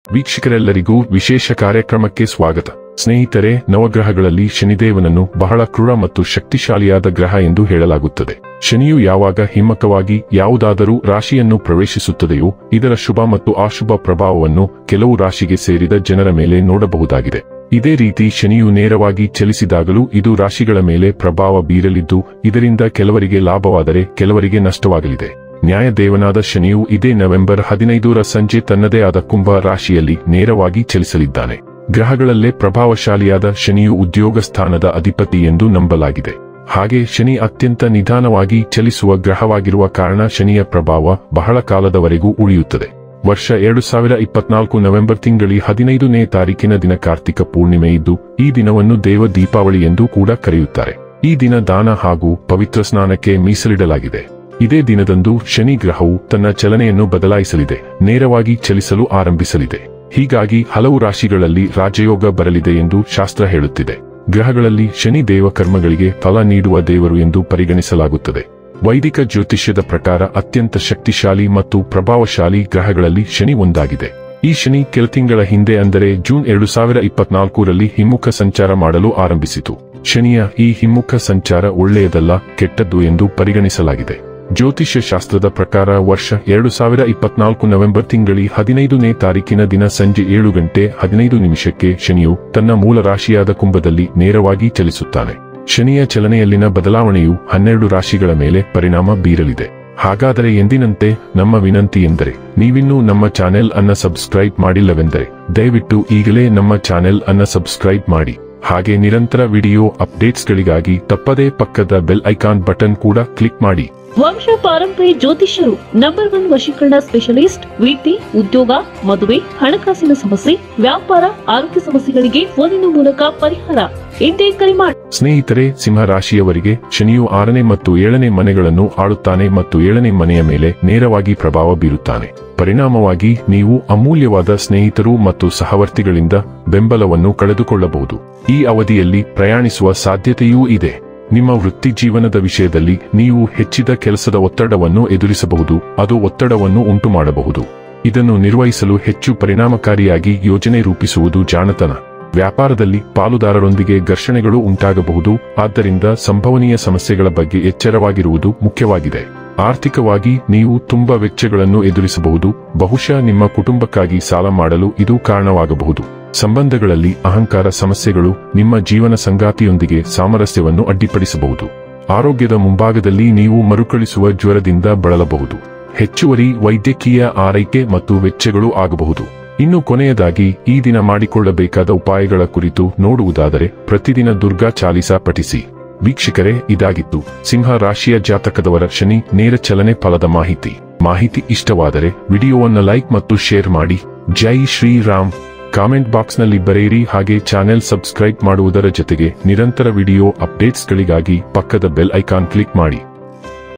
ವೀಕ್ಷಕರೆಲ್ಲರಿಗೂ ವಿಶೇಷ ಕಾರ್ಯಕ್ರಮಕ್ಕೆ ಸ್ವಾಗತ ಸ್ನೇಹಿತರೆ ನವಗ್ರಹಗಳಲ್ಲಿ ಶನಿದೇವನನ್ನು ಬಹಳ ಕ್ರೂರ ಮತ್ತು ಶಕ್ತಿಶಾಲಿಯಾದ ಗ್ರಹ ಎಂದು ಹೇಳಲಾಗುತ್ತದೆ ಶನಿಯು ಯಾವಾಗ ಹಿಮ್ಮಕವಾಗಿ ಯಾವುದಾದರೂ ರಾಶಿಯನ್ನು ಪ್ರವೇಶಿಸುತ್ತದೆಯೋ ಇದರ ಶುಭ ಮತ್ತು ಅಶುಭ ಪ್ರಭಾವವನ್ನು ಕೆಲವು ರಾಶಿಗೆ ಸೇರಿದ ಜನರ ಮೇಲೆ ನೋಡಬಹುದಾಗಿದೆ ಇದೇ ರೀತಿ ಶನಿಯು ನೇರವಾಗಿ ಚಲಿಸಿದಾಗಲೂ ಇದು ರಾಶಿಗಳ ಮೇಲೆ ಪ್ರಭಾವ ಬೀರಲಿದ್ದು ಇದರಿಂದ ಕೆಲವರಿಗೆ ಲಾಭವಾದರೆ ಕೆಲವರಿಗೆ ನಷ್ಟವಾಗಲಿದೆ ನ್ಯಾಯದೇವನಾದ ಶನಿಯು ಇದೇ ನವೆಂಬರ್ ಹದಿನೈದರ ಸಂಜೆ ತನ್ನದೇ ಆದ ಕುಂಭ ರಾಶಿಯಲ್ಲಿ ನೇರವಾಗಿ ಚಲಿಸಲಿದ್ದಾನೆ ಗ್ರಹಗಳಲ್ಲೇ ಪ್ರಭಾವಶಾಲಿಯಾದ ಶನಿಯು ಉದ್ಯೋಗ ಸ್ಥಾನದ ಅಧಿಪತಿ ಎಂದು ನಂಬಲಾಗಿದೆ ಹಾಗೆ ಶನಿ ಅತ್ಯಂತ ನಿಧಾನವಾಗಿ ಚಲಿಸುವ ಗ್ರಹವಾಗಿರುವ ಕಾರಣ ಶನಿಯ ಪ್ರಭಾವ ಬಹಳ ಕಾಲದವರೆಗೂ ಉಳಿಯುತ್ತದೆ ವರ್ಷ ಎರಡು ಸಾವಿರ ಇಪ್ಪತ್ನಾಲ್ಕು ನವೆಂಬರ್ ತಿಂಗಳಿ ಹದಿನೈದನೇ ತಾರೀಕಿನ ದಿನ ಕಾರ್ತಿಕ ಪೂರ್ಣಿಮೆ ಇದ್ದು ಈ ದಿನವನ್ನು ದೇವ ದೀಪಾವಳಿ ಎಂದು ಕೂಡ ಕರೆಯುತ್ತಾರೆ ಈ ದಿನ ದಾನ ಹಾಗೂ ಪವಿತ್ರ ಸ್ನಾನಕ್ಕೆ ಮೀಸಲಿಡಲಾಗಿದೆ ಇದೇ ದಿನದಂದು ಶನಿ ಗ್ರಹವು ತನ್ನ ಚಲನೆಯನ್ನು ಬದಲಾಯಿಸಲಿದೆ ನೇರವಾಗಿ ಚಲಿಸಲು ಆರಂಭಿಸಲಿದೆ ಹೀಗಾಗಿ ಹಲವು ರಾಶಿಗಳಲ್ಲಿ ರಾಜಯೋಗ ಬರಲಿದೆ ಎಂದು ಶಾಸ್ತ್ರ ಹೇಳುತ್ತಿದೆ ಗ್ರಹಗಳಲ್ಲಿ ಶನಿ ದೇವ ಕರ್ಮಗಳಿಗೆ ಫಲ ನೀಡುವ ದೇವರು ಎಂದು ಪರಿಗಣಿಸಲಾಗುತ್ತದೆ ವೈದಿಕ ಜ್ಯೋತಿಷ್ಯದ ಪ್ರಕಾರ ಅತ್ಯಂತ ಶಕ್ತಿಶಾಲಿ ಮತ್ತು ಪ್ರಭಾವಶಾಲಿ ಗ್ರಹಗಳಲ್ಲಿ ಶನಿ ಒಂದಾಗಿದೆ ಈ ಶನಿ ಕೆಲ ತಿಂಗಳ ಹಿಂದೆ ಅಂದರೆ ಜೂನ್ ಎರಡು ಸಾವಿರ ಇಪ್ಪತ್ನಾಲ್ಕರಲ್ಲಿ ಹಿಮ್ಮುಖ ಸಂಚಾರ ಮಾಡಲು ಆರಂಭಿಸಿತು ಶನಿಯ ಈ ಹಿಮ್ಮುಖ ಸಂಚಾರ ಒಳ್ಳೆಯದಲ್ಲ ಕೆಟ್ಟದ್ದು ಎಂದು ಪರಿಗಣಿಸಲಾಗಿದೆ ಜ್ಯೋತಿಷ್ಯ ಶಾಸ್ತ್ರದ ಪ್ರಕಾರ ವರ್ಷ ಎರಡು ಸಾವಿರ ಇಪ್ಪತ್ನಾಲ್ಕು ನವೆಂಬರ್ ತಿಂಗಳಿ ಹದಿನೈದನೇ ತಾರೀಕಿನ ದಿನ ಸಂಜೆ ಏಳು ಗಂಟೆ ಹದಿನೈದು ನಿಮಿಷಕ್ಕೆ ಶನಿಯು ತನ್ನ ಮೂಲ ರಾಶಿಯಾದ ಕುಂಭದಲ್ಲಿ ನೇರವಾಗಿ ಚಲಿಸುತ್ತಾನೆ ಶನಿಯ ಚಲನೆಯಲ್ಲಿನ ಬದಲಾವಣೆಯು ಹನ್ನೆರಡು ರಾಶಿಗಳ ಮೇಲೆ ಪರಿಣಾಮ ಬೀರಲಿದೆ ಹಾಗಾದರೆ ಎಂದಿನಂತೆ ನಮ್ಮ ವಿನಂತಿ ಎಂದರೆ ನೀವಿನ್ನೂ ನಮ್ಮ ಚಾನೆಲ್ ಅನ್ನ ಸಬ್ಸ್ಕ್ರೈಬ್ ಮಾಡಿಲ್ಲವೆಂದರೆ ದಯವಿಟ್ಟು ಈಗಲೇ ನಮ್ಮ ಚಾನೆಲ್ ಅನ್ನ ಸಬ್ಸ್ಕ್ರೈಬ್ ಮಾಡಿ ಹಾಗೆ ನಿರಂತರ ವಿಡಿಯೋ ಅಪ್ಡೇಟ್ಸ್ಗಳಿಗಾಗಿ ತಪ್ಪದೇ ಪಕ್ಕದ ಬೆಲ್ ಐಕಾನ್ ಬಟನ್ ಕೂಡ ಕ್ಲಿಕ್ ಮಾಡಿ ವಂಶ ಪಾರಂಪರ್ಯ ಜ್ಯೋತಿಷ್ಯರು ನಂಬರ್ ಒನ್ ವಶೀಕರಣ ಸ್ಪೆಷಲಿಸ್ಟ್ ವೃತ್ತಿ ಉದ್ಯೋಗ ಮದುವೆ ಹಣಕಾಸಿನ ಸಮಸ್ಯೆ ವ್ಯಾಪಾರ ಆರೋಗ್ಯ ಸಮಸ್ಯೆಗಳಿಗೆ ಫೋನಿನ ಮೂಲಕ ಪರಿಹಾರ ಇಂದೇ ಕರೆ ಮಾಡಿ ಸ್ನೇಹಿತರೆ ಸಿಂಹ ರಾಶಿಯವರಿಗೆ ಶನಿಯು ಆರನೇ ಮತ್ತು ಏಳನೇ ಮನೆಗಳನ್ನು ಆಳುತ್ತಾನೆ ಮತ್ತು ಏಳನೇ ಮನೆಯ ಮೇಲೆ ನೇರವಾಗಿ ಪ್ರಭಾವ ಬೀರುತ್ತಾನೆ ಪರಿಣಾಮವಾಗಿ ನೀವು ಅಮೂಲ್ಯವಾದ ಸ್ನೇಹಿತರು ಮತ್ತು ಸಹವರ್ತಿಗಳಿಂದ ಬೆಂಬಲವನ್ನು ಕಳೆದುಕೊಳ್ಳಬಹುದು ಈ ಅವಧಿಯಲ್ಲಿ ಪ್ರಯಾಣಿಸುವ ಸಾಧ್ಯತೆಯೂ ಇದೆ ನಿಮ್ಮ ವೃತ್ತಿ ಜೀವನದ ವಿಷಯದಲ್ಲಿ ನೀವು ಹೆಚ್ಚಿದ ಕೆಲಸದ ಒತ್ತಡವನ್ನು ಎದುರಿಸಬಹುದು ಅದು ಒತ್ತಡವನ್ನು ಉಂಟು ಮಾಡಬಹುದು ಇದನ್ನು ನಿರ್ವಹಿಸಲು ಹೆಚ್ಚು ಪರಿಣಾಮಕಾರಿಯಾಗಿ ಯೋಜನೆ ರೂಪಿಸುವುದು ಜಾಣತನ ವ್ಯಾಪಾರದಲ್ಲಿ ಪಾಲುದಾರರೊಂದಿಗೆ ಘರ್ಷಣೆಗಳು ಉಂಟಾಗಬಹುದು ಆದ್ದರಿಂದ ಸಂಭವನೀಯ ಸಮಸ್ಯೆಗಳ ಬಗ್ಗೆ ಎಚ್ಚರವಾಗಿರುವುದು ಮುಖ್ಯವಾಗಿದೆ ಆರ್ಥಿಕವಾಗಿ ನೀವು ತುಂಬಾ ವೆಚ್ಚಗಳನ್ನು ಎದುರಿಸಬಹುದು ಬಹುಶಃ ನಿಮ್ಮ ಕುಟುಂಬಕ್ಕಾಗಿ ಸಾಲ ಮಾಡಲು ಇದು ಕಾರಣವಾಗಬಹುದು ಸಂಬಂಧಗಳಲ್ಲಿ ಅಹಂಕಾರ ಸಮಸ್ಯೆಗಳು ನಿಮ್ಮ ಜೀವನ ಸಂಗಾತಿಯೊಂದಿಗೆ ಸಾಮರಸ್ಯವನ್ನು ಅಡ್ಡಿಪಡಿಸಬಹುದು ಆರೋಗ್ಯದ ಮುಂಭಾಗದಲ್ಲಿ ನೀವು ಮರುಕಳಿಸುವ ಜ್ವರದಿಂದ ಬಳಲಬಹುದು ಹೆಚ್ಚುವರಿ ವೈದ್ಯಕೀಯ ಆರೈಕೆ ಮತ್ತು ವೆಚ್ಚಗಳು ಆಗಬಹುದು ಇನ್ನು ಕೊನೆಯದಾಗಿ ಈ ದಿನ ಮಾಡಿಕೊಳ್ಳಬೇಕಾದ ಉಪಾಯಗಳ ಕುರಿತು ನೋಡುವುದಾದರೆ ಪ್ರತಿದಿನ ದುರ್ಗಾ ಚಾಲಿಸ ಪಠಿಸಿ ವೀಕ್ಷಕರೇ ಇದಾಗಿತ್ತು ಸಿಂಹ ರಾಶಿಯ ಜಾತಕದವರ ಶನಿ ನೇರ ಚಲನೆ ಫಲದ ಮಾಹಿತಿ ಮಾಹಿತಿ ಇಷ್ಟವಾದರೆ ವಿಡಿಯೋವನ್ನು ಲೈಕ್ ಮತ್ತು ಶೇರ್ ಮಾಡಿ ಜೈ ಶ್ರೀರಾಮ್ ಕಾಮೆಂಟ್ ಬಾಕ್ಸ್ನಲ್ಲಿ ಬರೆಯಿರಿ ಹಾಗೆ ಚಾನೆಲ್ ಸಬ್ಸ್ಕ್ರೈಬ್ ಮಾಡುವುದರ ಜೊತೆಗೆ ನಿರಂತರ ವಿಡಿಯೋ ಅಪ್ಡೇಟ್ಸ್ಗಳಿಗಾಗಿ ಪಕ್ಕದ ಬೆಲ್ ಐಕಾನ್ ಕ್ಲಿಕ್ ಮಾಡಿ